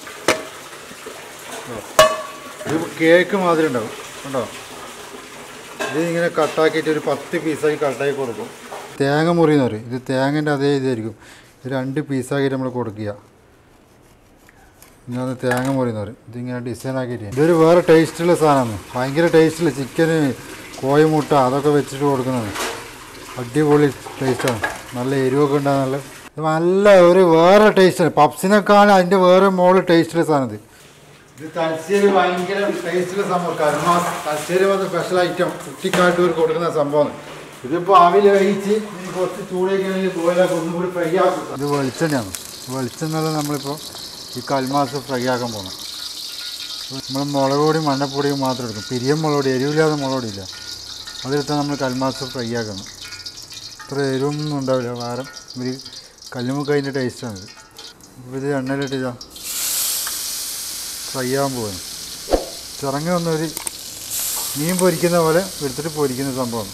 ഓ. ഇത് കേക്ക് മാതിരി ഉണ്ടാവും കണ്ടോ ഇത് ഇങ്ങനെ കട്ടാക്കിയിട്ട് ഒരു പത്ത് പീസാക്കി കട്ടാക്കി കൊടുക്കും തേങ്ങ മുറി എന്ന് പറയും ഇത് തേങ്ങൻ്റെ അതേ ഇതായിരിക്കും ഇത് രണ്ട് പീസാക്കിയിട്ട് നമ്മൾ കൊടുക്കുക ഇങ്ങനെ തേങ്ങ മുറി എന്ന് പറയും ഇതിങ്ങനെ ഡിസൈൻ ആക്കിയിട്ട് ഇതൊരു വേറെ ടേസ്റ്റുള്ള സാധനമാണ് ഭയങ്കര ടേസ്റ്റില്ല ചിക്കന് കോഴിമുട്ട അതൊക്കെ വെച്ചിട്ട് കൊടുക്കുന്നത് അടിപൊളി ടേസ്റ്റാണ് നല്ല എരിവൊക്കെ ഉണ്ടാകും നല്ല ഇത് നല്ല ഒരു വേറെ ടേസ്റ്റാണ് പപ്സിനേക്കാളും അതിൻ്റെ വേറെ മോള് ടേസ്റ്റുള്ള സാധനം ഇത് ഇത് തലശ്ശേരി ഭയങ്കര ടേസ്റ്റുള്ള സംഭവം കർമാസ് തലശ്ശേരി വന്ന് സ്പെഷ്യൽ ഐറ്റം കുട്ടിക്കാട്ടൂർ കൊടുക്കുന്ന സംഭവമാണ് ഇതിപ്പോൾ ആവിൽ വേവിച്ച് ഇനി കുറച്ച് ചൂടേക്ക് കോയിലൊക്കെ ഒന്നും കൂടി ഫ്രൈ ആക്കും ഇത് വെളിച്ചെണ്ണയാണ് വെളിച്ചെണ്ണ നമ്മളിപ്പോൾ ഈ കൽമാസ് ഫ്രൈ ആക്കാൻ പോകുന്നത് നമ്മൾ മുളക് പൊടി മഞ്ഞപ്പൊടിയും മാത്രം എടുക്കും പിരിയം മുളക് പൊടി എരിവില്ലാതെ മുളക് പൊടി ഇല്ല അതെടുത്താൽ നമ്മൾ കൽമാസ് ഫ്രൈ ആക്കണം ഇത്ര എരിവൊന്നും ഉണ്ടാവില്ല വേറെ ഒരു കല്ലുമുക്ക് അതിൻ്റെ ടേസ്റ്റാണിത് അപ്പോൾ ഇത് എണ്ണയിലിട്ട് ഇതാ ഫ്രൈ ആകാൻ പോകുന്നു ചിറങ്ങി ഒന്നൊരു മീൻ പൊരിക്കുന്ന പോലെ എടുത്തിട്ട് പൊരിക്കുന്ന സംഭവം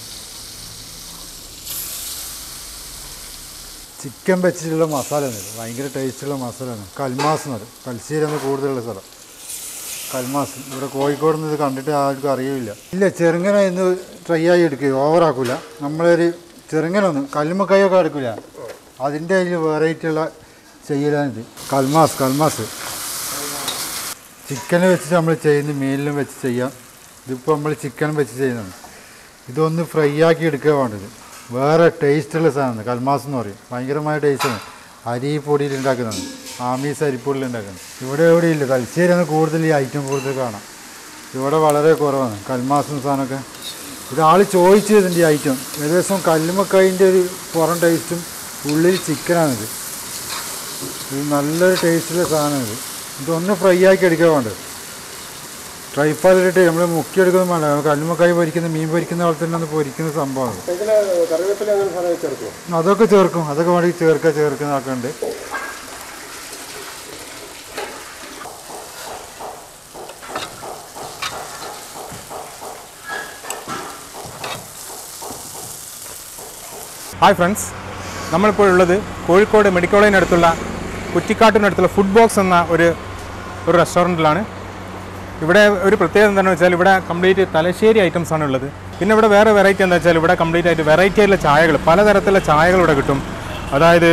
ചിക്കൻ വെച്ചിട്ടുള്ള മസാല ആണ് ഇത് ഭയങ്കര ടേസ്റ്റുള്ള മസാലയാണ് കൽമാസ് എന്ന് പറയും തലശ്ശേരി എന്ന് കൂടുതലുള്ള സ്ഥലം കൽമാസ് ഇവിടെ കോഴിക്കോട് നിന്ന് ഇത് കണ്ടിട്ട് ആർക്കും അറിയില്ല ഇല്ല ചെറുങ്ങനെ ഇന്ന് ട്രൈ ആയി എടുക്കുക ഓവറാക്കില്ല നമ്മളൊരു ചെറുങ്ങനൊന്നും കല്ലുമ്മക്കായൊക്കെ എടുക്കില്ല അതിൻ്റെ അതിൽ വെറൈറ്റി ഉള്ള ചെയ്യലാണിത് കൽമാസ് കൽമാസ് ചിക്കനെ വെച്ചിട്ട് നമ്മൾ ചെയ്യുന്ന മീനിലും വെച്ച് ചെയ്യാം ഇതിപ്പോൾ നമ്മൾ ചിക്കൻ വെച്ച് ചെയ്യുന്നതാണ് ഇതൊന്ന് ഫ്രൈ ആക്കി എടുക്കുക വേണ്ടത് വേറെ ടേസ്റ്റുള്ള സാധനമാണ് കൽമാസ് എന്ന് പറയും ഭയങ്കരമായ ടേസ്റ്റാണ് അരി പൊടിയിൽ ഉണ്ടാക്കുന്നതാണ് ആമീസ് അരിപ്പൊടിയിൽ ഉണ്ടാക്കുന്നത് ഇവിടെ എവിടെ ഇല്ല തലശ്ശേരിയാണ് കൂടുതൽ ഈ ഐറ്റം കൂടുതൽ കാണാം ഇവിടെ വളരെ കുറവാണ് കൽമാസും സാധനമൊക്കെ ഇത് ആൾ ചോദിച്ചു ഇതിൻ്റെ ഈ ഐറ്റം ഏകദേശം കല്ലുമക്കായിൻ്റെ ഒരു പുറം ടേസ്റ്റും ഉള്ളിൽ ചിക്കനാണിത് ഇത് നല്ലൊരു ടേസ്റ്റുള്ള സാധനമാണ് ഇത് ഇതൊന്ന് ഫ്രൈ ആക്കി എടുക്കുക വേണ്ടത് ട്രൈപ്പാലിട്ട് നമ്മൾ മുക്കിയെടുക്കുന്ന വേണ്ട കല്ലുമക്കായി പൊരിക്കുന്ന മീൻ പൊരിക്കുന്ന പോലെ തന്നെ ഒന്ന് പൊരിക്കുന്ന സംഭവമാണ് ഇതിൽ കറിവേപ്പില അങ്ങനെ സാധനം ചേർക്കുമോ അതൊക്കെ ചേർക്കും അതൊക്കെ വേണമെങ്കിൽ ചേർക്കുക ചേർക്കുന്നതൊക്കെ ഉണ്ട് ഹായ് ഫ്രണ്ട്സ് നമ്മളിപ്പോൾ ഉള്ളത് കോഴിക്കോട് മെഡിക്കൽ കോളേജിനടുത്തുള്ള കുറ്റിക്കാട്ടിനടുത്തുള്ള ഫുഡ് ബോക്സ് എന്ന ഒരു ഒരു റെസ്റ്റോറൻറ്റിലാണ് ഇവിടെ ഒരു പ്രത്യേകത എന്താണെന്ന് വെച്ചാൽ ഇവിടെ കംപ്ലീറ്റ് തലശ്ശേരി ഐറ്റംസ് ആണ് ഉള്ളത് പിന്നെ ഇവിടെ വേറെ വെറൈറ്റി എന്താ വെച്ചാൽ ഇവിടെ കംപ്ലീറ്റ് ആയിട്ട് വെറൈറ്റി ആയിട്ടുള്ള ചായകൾ പലതരത്തിലുള്ള ചായകൾ ഇവിടെ കിട്ടും അതായത്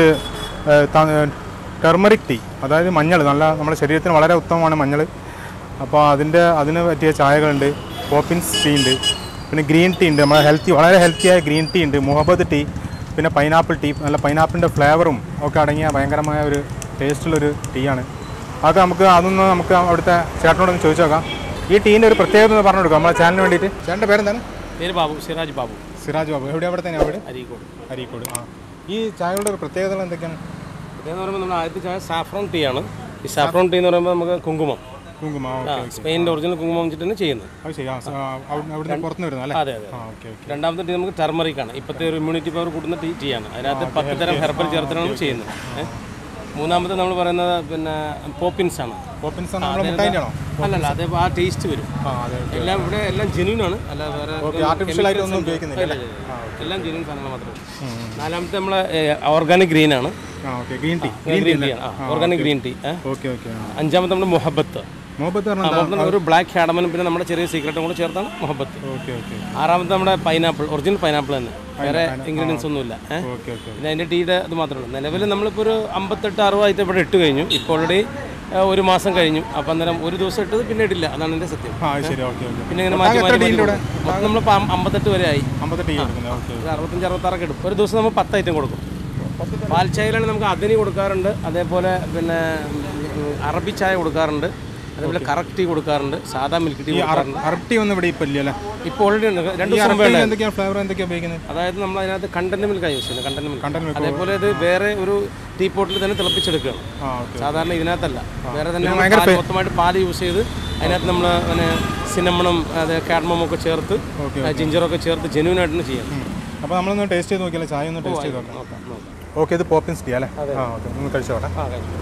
ടെർമറിക് ടീ അതായത് മഞ്ഞൾ നല്ല നമ്മുടെ ശരീരത്തിന് വളരെ ഉത്തമമാണ് മഞ്ഞൾ അപ്പോൾ അതിൻ്റെ അതിന് പറ്റിയ ചായകളുണ്ട് പോപ്പിൻസ് ടീ ഉണ്ട് പിന്നെ ഗ്രീൻ ടീ ഉണ്ട് നമ്മുടെ ഹെൽത്തി വളരെ ഹെൽത്തിയായ ഗ്രീൻ ടീ ഉണ്ട് മുഹബത്ത് ടീ പിന്നെ പൈനാപ്പിൾ ടീ നല്ല പൈനാപ്പിളിൻ്റെ ഫ്ലേവറും ഒക്കെ അടങ്ങിയ ഭയങ്കരമായ ഒരു ടേസ്റ്റുള്ളൊരു ടീ ആണ് അതൊക്കെ നമുക്ക് അതൊന്ന് നമുക്ക് അവിടുത്തെ ചേട്ടനോടൊന്ന് ചോദിച്ചു നോക്കാം ഈ ടീൻ്റെ ഒരു പ്രത്യേകത ഒന്ന് പറഞ്ഞു കൊടുക്കാം നമ്മളെ ചാനലിന് വേണ്ടിയിട്ട് ചേട്ടൻ്റെ പേരെന്താണ് പേര് ബാബു സിറാജ് ബാബു സിറാജ് ബാബു എവിടെ അവിടെ തന്നെ അവിടെ അരീക്കോട് അരീക്കോട് ആ ഈ ചായകളുടെ ഒരു പ്രത്യേകതകൾ എന്തൊക്കെയാണ് ഇതെന്ന് പറയുമ്പോൾ നമ്മൾ ആദ്യത്തെ ചായ സാഫ്രോൺ ടീ ആണ് ഈ സാഫ്രോൺ ടീ എന്ന് പറയുമ്പോൾ നമുക്ക് കുങ്കുമം കുങ്കുമ ആ സ്പെയിനിൻ്റെ ഒറിജിനൽ കുങ്കുമം വെച്ചിട്ടാണ് ചെയ്യുന്നത് അത് ശരി ആ, ആ, അവിടെ അവിടുന്ന് പുറത്തുനിന്ന് വരുന്നത് അല്ലേ അതെ അതെ ആ ഓക്കെ ഓക്കെ രണ്ടാമത്തെ ടീ നമുക്ക് ടർമറിക് ആണ് ഇപ്പോഴത്തെ ഒരു ഇമ്മ്യൂണിറ്റി പവർ കൂട്ടുന്ന ടീ ടീ ആണ് അതിനകത്ത് പത്ത് തരം ഹെർബൽ ചേർത്താണ് ചെയ്യുന്നത് ഏ? മൂന്നാമത്തെ നമ്മൾ പറയുന്നത് പിന്നെ പോപ്പിൻസ് ആണ് പോപ്പിൻസ് നമ്മുടെ മുട്ടായിൻ്റെ ആണോ അല്ലല്ല അതേ ആ ടേസ്റ്റ് വരും ആ അതെ എല്ലാം ഇവിടെ എല്ലാം ജെന്യൂൻ ആണ് അല്ല വേറെ artificial ആയിട്ട് ഒന്നും chemicals ഉപയോഗിക്കുന്നില്ല ഇല്ല, ഇല്ല, ഇല്ല. എല്ലാം ജെന്യൂൻ സാധനങ്ങൾ മാത്രമേ നാലാമത്തെ നമ്മളെ ഓർഗാനിക് ഗ്രീൻ ആണ് ആ okay green tea green tea ആണ് organic green tea okay okay അഞ്ചാമത്തെ നമ്മുടെ മുഹബത്ത് മുഹബത്ത് ആ, പറഞ്ഞാൽ മുഹബത്ത് ഒരു ബ്ലാക്ക് ഹാഡമനും പിന്നെ നമ്മുടെ ചെറിയ സീക്രട്ടും കൂടെ ചേർത്താണ് മുഹബത്ത് ഓക്കെ ഓക്കെ ആറാമത്തെ നമ്മുടെ പൈനാപ്പിൾ ഒറിജിനൽ പൈനാപ്പിൾ തന്നെ വേറെ ഇൻഗ്രീഡിയൻസ് ഒന്നുമില്ല ഏഹ് ഓക്കെ ഓക്കെ പിന്നെ അതിൻ്റെ ടീയുടെ ഇത് മാത്രമേ ഉള്ളൂ നിലവിൽ നമ്മളിപ്പോൾ ഒരു അമ്പത്തെട്ട് അറുപതായിട്ട് ഇവിടെ ഇട്ട് കഴിഞ്ഞു ഇപ്പോൾ ഓൾറെഡി ഒരു മാസം കഴിഞ്ഞു അപ്പം അന്നേരം ഒരു ദിവസം ഇട്ടത് പിന്നെ ഇടില്ല അതാണ് എൻ്റെ സത്യം ആ ശരി ഓക്കെ ഓക്കെ പിന്നെ ഇങ്ങനെ മാറ്റി മാറ്റി മാറ്റി കൊടുക്കും. മൊത്തം നമ്മളിപ്പോൾ അമ്പത്തെട്ട് വരെ ആയി അമ്പത്തെട്ട് ടീ കൊടുക്കുന്നത് ഓക്കെ ഒരു അറുപത്തഞ്ച് അറുപത്താറൊക്കെ ഇടും ഒരു ദിവസം നമ്മൾ പത്ത് ഐറ്റം കൊടുക്കും പാൽ ചായയിലാണ് നമുക്ക് അഗ്നി കൊടുക്കാറുണ്ട് അതേപോലെ പിന്നെ ഉം, അറബി ചായ കൊടുക്കാറുണ്ട് അതേപോലെ കറക്റ്റ് ടീ കൊടുക്കാറുണ്ട് സാധാ മിൽക്ക് ടീ കൊടുക്കാറുണ്ട് അറട്ടി ഒന്നും ഇവിടെ ഇപ്പം ഇല്ലല്ലേ ഇപ്പോൾ ഓൾറെഡി ഉണ്ട് രണ്ട് ഈ ദിവസം മുമ്പേ അറട്ടിയിൽ എന്തൊക്കെയാണ് ഫ്ലേവർ എന്തൊക്കെയാണ് ഉപയോഗിക്കുന്നത് അതായത് നമ്മൾ അതിനകത്ത് കണ്ടന്റ് മിൽക്കാണ് യൂസ് ചെയ്യുന്നത് കണ്ടന്റ് മിൽക്ക് കണ്ടന്റ് മിൽക്ക് അതേപോലെ ഇത് വേറെ ഒരു ടീ പോട്ടിൽ തന്നെ തിളപ്പിച്ചെടുക്കുകയാണ് ആ ഓക്കെ സാധാരണ ഇതിനകത്തല്ല വേറെ തന്നെ ഇത് നമ്മൾ ഭയങ്കര പാല് മൊത്തമായിട്ട് പാല് യൂസ് ചെയ്ത് അതിനകത്ത് നമ്മൾ പിന്നെ സിനമണും അത് കാഡ്മം ഒക്കെ ചേർത്ത് ജിഞ്ചറൊക്കെ ചേർത്ത് ജെന്യൂൻ ആയിട്ടാണ് ചെയ്യുന്നത് അപ്പോൾ നമ്മളൊന്ന് ടേസ്റ്റ് ചെയ്ത് നോക്കിയാലേ ചായ ഒന്ന് ടേസ്റ്റ് ചെയ്ത് നോക്കാം നോക്കാം നോക്കാം ഓക്കെ ഇത് പോപ്പിൻസ് ടീ അല്ലേ ആ ഓക്കെ ഒന്ന് കഴിച്ചോട്ടെ ആ കഴിച്ചു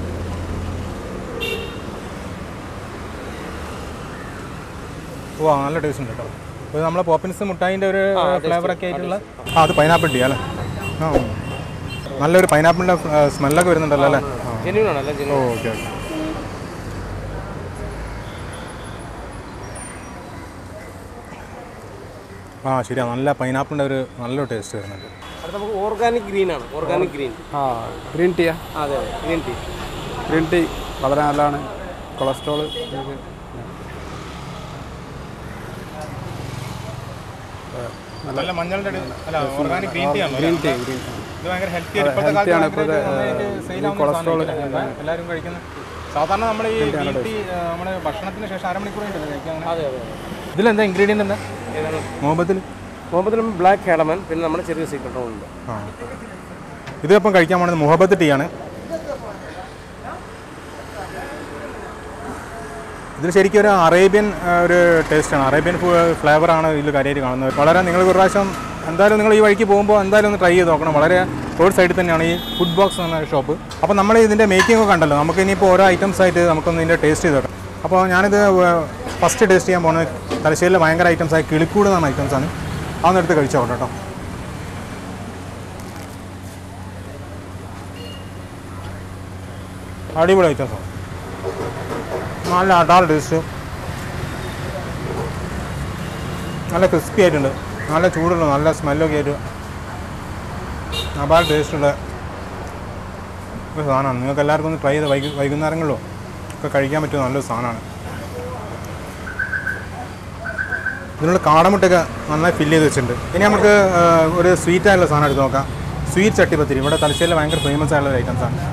ഓ ആ, നല്ല ടേസ്റ്റ് ഉണ്ട് കേട്ടോ ഇത് നമ്മളെ പോപ്പിൻസ് മുട്ടായിൻ്റെ ഒരു ഫ്ലേവർ ഒക്കെ ആയിട്ടുള്ള ആ അത് പൈനാപ്പിൾ ടീ അല്ലേ ആ ഉം. നല്ലൊരു പൈനാപ്പിളിൻ്റെ സ്മെല്ലൊക്കെ വരുന്നുണ്ടല്ലോ അല്ലേ ആ ജെന്യൂൻ ആണ് അല്ല ജെന്യൂൻ ഓക്കെ ഓക്കെ ആ ശരിയാ നല്ല പൈനാപ്പിളിൻ്റെ ഒരു നല്ലൊരു ടേസ്റ്റ് വരുന്നുണ്ട് അത് നമുക്ക് ഓർഗാനിക് ഗ്രീൻ ആണ് ഓർഗാനിക് ഗ്രീൻ ആ ഗ്രീൻ ടീയാ അതെ അതെ ഗ്രീൻ ടീ ഗ്രീൻ ടീ വളരെ നല്ലതാണ് കൊളസ്ട്രോൾ നല്ല മഞ്ഞളുടെ ഒരു- അല്ല ഓർഗാനിക് ഗ്രീൻ ടീ ആണ് ഗ്രീൻ ടീ ഗ്രീൻ ഇത് ഭയങ്കര ഹെൽത്തി ആണ് ഇപ്പോഴത്തെ കാലത്ത് ആണ് ഭയങ്കര നന്നായിട്ട് sale ആവുന്ന കൊളസ്ട്രോൾ സാധനമാണ്. എല്ലാവരും കഴിക്കുന്ന സാധാരണ നമ്മൾ ഈ ഗ്രീൻ ടീ നമ്മുടെ ഭക്ഷണത്തിന് ശേഷം അരമണിക്കൂർ കഴിഞ്ഞിട്ട് കഴിക്കാൻ അതെ അതെ ഇതിലെന്താ ഇൻഗ്രീഡിയൻ്റ് എന്താ ഏതാണ് മുഹബത്തിൽ മുഹമ്മദിലും ബ്ലാക്ക് ഹാഡമൻ പിന്നെ നമ്മുടെ ചെറിയ സീക്രട്ടും ഉണ്ട് ആ ഇതിപ്പം കഴിക്കാൻ പോണത് മുഹബത്ത് ടീ ആണ് ഇതിൽ ശരിക്കും ഒരു അറേബ്യൻ ആ, ഒരു ടേസ്റ്റാണ് അറേബ്യൻ ഫ്ലേവറാണ് ഇതിൽ കാര്യമായിട്ട് കാണുന്നത് വളരെ നിങ്ങൾ ഒരു പ്രാവശ്യം എന്തായാലും നിങ്ങൾ ഈ വഴിക്ക് പോകുമ്പോൾ എന്തായാലും ഒന്ന് ട്രൈ ചെയ്ത് നോക്കണം വളരെ റോഡ് സൈഡിൽ തന്നെയാണ് ഈ ഫുഡ് ബോക്സ് എന്ന ഷോപ്പ് അപ്പോൾ നമ്മൾ ഇതിൻ്റെ മേക്കിംഗ് ഒക്കെ കണ്ടല്ലോ നമുക്ക് ഇനിയിപ്പോൾ ഓരോ ഐറ്റംസ് ആയിട്ട് നമുക്കൊന്ന് ഇതിൻ്റെ ടേസ്റ്റ് ചെയ്ത് നോക്കാം അപ്പോൾ ഞാനിത് ഫസ്റ്റ് ടേസ്റ്റ് ചെയ്യാൻ പോകുന്നത് തലശ്ശേരിയിലെ ഭയങ്കര ഐറ്റംസ് ആയ കിളിക്കൂട് എന്ന ഐറ്റംസാണ് അതൊന്ന് എടുത്ത് കഴിച്ചോട്ടെ കേട്ടോ അടിപൊളി ഐറ്റംസാണ് നല്ല അടാർ ടേസ്റ്റ് നല്ല ക്രിസ്പി ആയിട്ടുണ്ട് നല്ല ചൂടുള്ള നല്ല സ്മെല്ലൊക്കെ ആയിട്ട് അപാര ടേസ്റ്റുള്ള ഒരു സാധനമാണ് നിങ്ങൾക്ക് എല്ലാവർക്കും ഒന്ന് ട്രൈ ചെയ്ത് വൈകി വൈകുന്നേരങ്ങളിലോ ഒക്കെ കഴിക്കാൻ പറ്റിയ നല്ലൊരു സാധനമാണ് ഇതിനുള്ള കാടമുട്ടൊക്കെ നന്നായി ഫില്ല് ചെയ്ത് വെച്ചിട്ടുണ്ട് ഇനി നമുക്ക് ആ, ഒരു സ്വീറ്റ് ആയിട്ടുള്ള സാധനം എടുത്ത് നോക്കാം സ്വീറ്റ് ചട്ടിപ്പത്തിരി ഇവിടെ തലശ്ശേരിയിൽ ഭയങ്കര ഫേമസ് ആയിട്ടുള്ള ഐറ്റംസ് ആണ്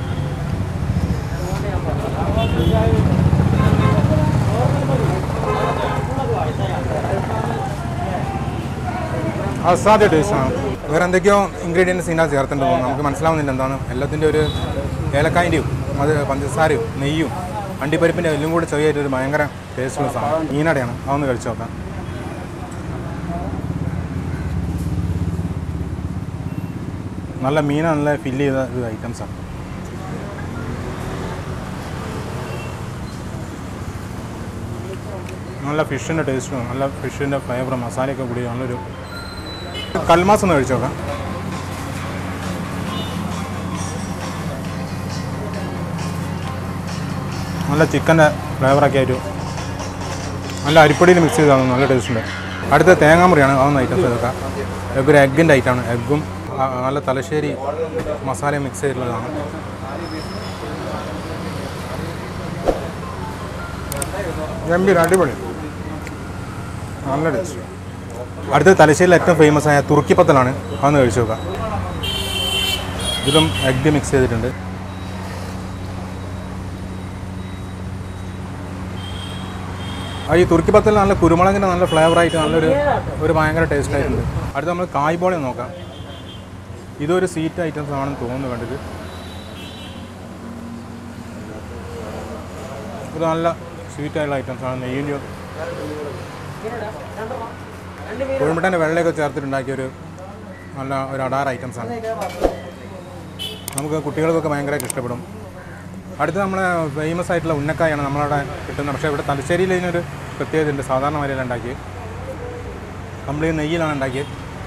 അസാധ്യ ടേസ്റ്റാണ് വേറെ എന്തൊക്കെയോ ഇൻഗ്രീഡിയൻസ് ഇതിനകത്ത് ചേർത്തിട്ടുണ്ട് തോന്നുന്നു നമുക്ക് മനസ്സിലാവുന്നില്ല എന്താണ് എല്ലാത്തിൻ്റെ ഒരു ഏലക്കായൻ്റെയും അത് പഞ്ചസാരയും നെയ്യും അണ്ടിപ്പരിപ്പിൻ്റെ എല്ലാം കൂടി ചെറിയായിട്ട് ഒരു ഭയങ്കര ടേസ്റ്റുള്ള സാധനം മീനടയാണ് അതൊന്ന് കഴിച്ചു നോക്കാം നല്ല മീന നല്ല ഫില്ല് ചെയ്ത ഒരു ഐറ്റംസാണ് നല്ല ഫിഷിൻ്റെ ടേസ്റ്റും നല്ല ഫിഷിൻ്റെ ഫ്ലേവർ മസാലയൊക്കെ കൂടി നല്ലൊരു കൽമാസ് ഒന്ന് കഴിച്ചു നോക്കാം നല്ല ചിക്കൻ്റെ ഫ്ലേവറൊക്കെ ആയിട്ട് നല്ല അരിപ്പൊടിയിൽ മിക്സ് ചെയ്താണ് നല്ല ടേസ്റ്റ് ഉണ്ട് അടുത്ത തേങ്ങാമുറിയാണ് അതൊന്ന് ഐറ്റംസ് എടുക്കാം എഗ് ഒരു എഗ്ഗിൻ്റെ ഐറ്റമാണ് എഗ്ഗും ആ, നല്ല തലശ്ശേരി മസാല മിക്സ് ചെയ്തിട്ടുള്ളതാണ് ഗംഭീര അടിപൊളി നല്ല ടേസ്റ്റ് അടുത്ത തലശ്ശേരിയിൽ ഏറ്റവും ഫേമസ് ആയ തുർക്കിപ്പത്തലാണ് അതൊന്ന് കഴിച്ചു നോക്കാം ഇതിലും എഗ്ഗ് മിക്സ് ചെയ്തിട്ടുണ്ട് ആ ഈ തുർക്കിപ്പത്തിൽ നല്ല കുരുമുളകിൻ്റെ നല്ല ഫ്ലേവറായിട്ട് നല്ലൊരു ഒരു ഭയങ്കര ടേസ്റ്റ് ആയിട്ടുണ്ട് അടുത്ത നമ്മൾ കായ്പോളി നോക്കാം ഇതൊരു സ്വീറ്റ് ഐറ്റംസ് ആണെന്ന് തോന്നുന്നു കണ്ടിട്ട് ഇത് നല്ല സ്വീറ്റ് ആയിട്ടുള്ള ഐറ്റംസ് ആണ് നെയ്യിൻ്റെ കോഴിമുട്ടേൻ്റെ വെള്ളയൊക്കെ ചേർത്തിട്ടുണ്ടാക്കിയ ഒരു നല്ല ഒരു അടാർ ഐറ്റംസ് ആണ് നമുക്ക് കുട്ടികൾക്കൊക്കെ ഭയങ്കരമായിട്ട് ഇഷ്ടപ്പെടും അടുത്ത നമ്മുടെ ഫേമസ് ആയിട്ടുള്ള ഉന്നക്കായാണ് നമ്മളവിടെ കിട്ടുന്നത് പക്ഷേ ഇവിടെ തലശ്ശേരിയിൽ ഇതിനൊരു പ്രത്യേകത ഉണ്ട് സാധാരണ വരയിലാണ് ഉണ്ടാക്കിയത് കംപ്ലീറ്റ് നെയ്യിലാണ് ഉണ്ടാക്കിയത്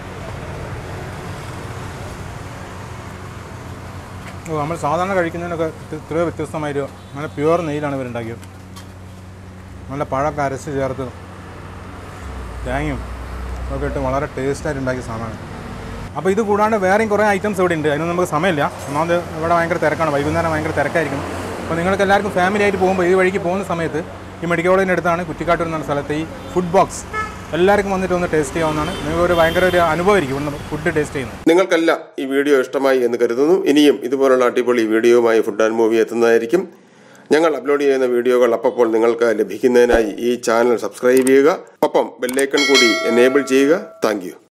ഓ നമ്മൾ സാധാരണ കഴിക്കുന്നതിനൊക്കെ ഇത് ഇത്രയോ വ്യത്യസ്തമായൊരു നല്ല പ്യുവർ നെയ്യിലാണ് ഇവരുണ്ടാക്കിയത് നല്ല പഴമൊക്കെ അരച്ച് ചേർത്ത് തേങ്ങയും ഒക്കെ ഇട്ട് വളരെ ടേസ്റ്റായിട്ട് ഉണ്ടാക്കിയ സാധനമാണ് അപ്പോൾ ഇത് കൂടാണ്ട് വേറെയും കുറേ ഐറ്റംസ് ഇവിടെ ഉണ്ട് അതിനൊന്നും നമുക്ക് സമയമില്ല ഒന്നാമത് ഇവിടെ ഭയങ്കര തിരക്കാണ് വൈകുന്നേരം ഭയങ്കര തിരക്കായിരിക്കും അപ്പോൾ നിങ്ങൾക്ക് എല്ലാവർക്കും ഫാമിലി ആയിട്ട് പോകുമ്പോൾ ഈ വഴിക്ക് പോകുന്ന സമയത്ത് ഈ മെഡിക്കൽ കോളേജിൻ്റെ അടുത്താണ് കുറ്റിക്കാട്ടൂർ എന്ന സ്ഥലത്ത് ഈ ഫുഡ് ബോക്സ് എല്ലാവർക്കും വന്നിട്ട് ഒന്ന് ടേസ്റ്റ് ചെയ്യാവുന്നതാണ് നിങ്ങൾക്ക് ഒരു ഭയങ്കര ഒരു അനുഭവമായിരിക്കും ഇവിടുന്ന് ഫുഡ് ടേസ്റ്റ് ചെയ്യുന്നത് നിങ്ങൾക്കെല്ലാം ഈ വീഡിയോ ഇഷ്ടമായി എന്ന് കരുതുന്നു ഇനിയും ഇതുപോലുള്ള അടിപൊളി വീഡിയോയുമായി ഫുഡ് ആൻഡ് മൂവി എത്തുന്നതായിരിക്കും ഞങ്ങൾ അപ്ലോഡ് ചെയ്യുന്ന വീഡിയോകൾ അപ്പോൾ നിങ്ങൾക്ക് ലഭിക്കുന്നതിനായി ഈ ചാനൽ സബ്സ്ക്രൈബ് ചെയ്യുക ഒപ്പം ബെല്ലൈക്കൺ കൂടി എനേബിൾ ചെയ്യുക താങ്ക്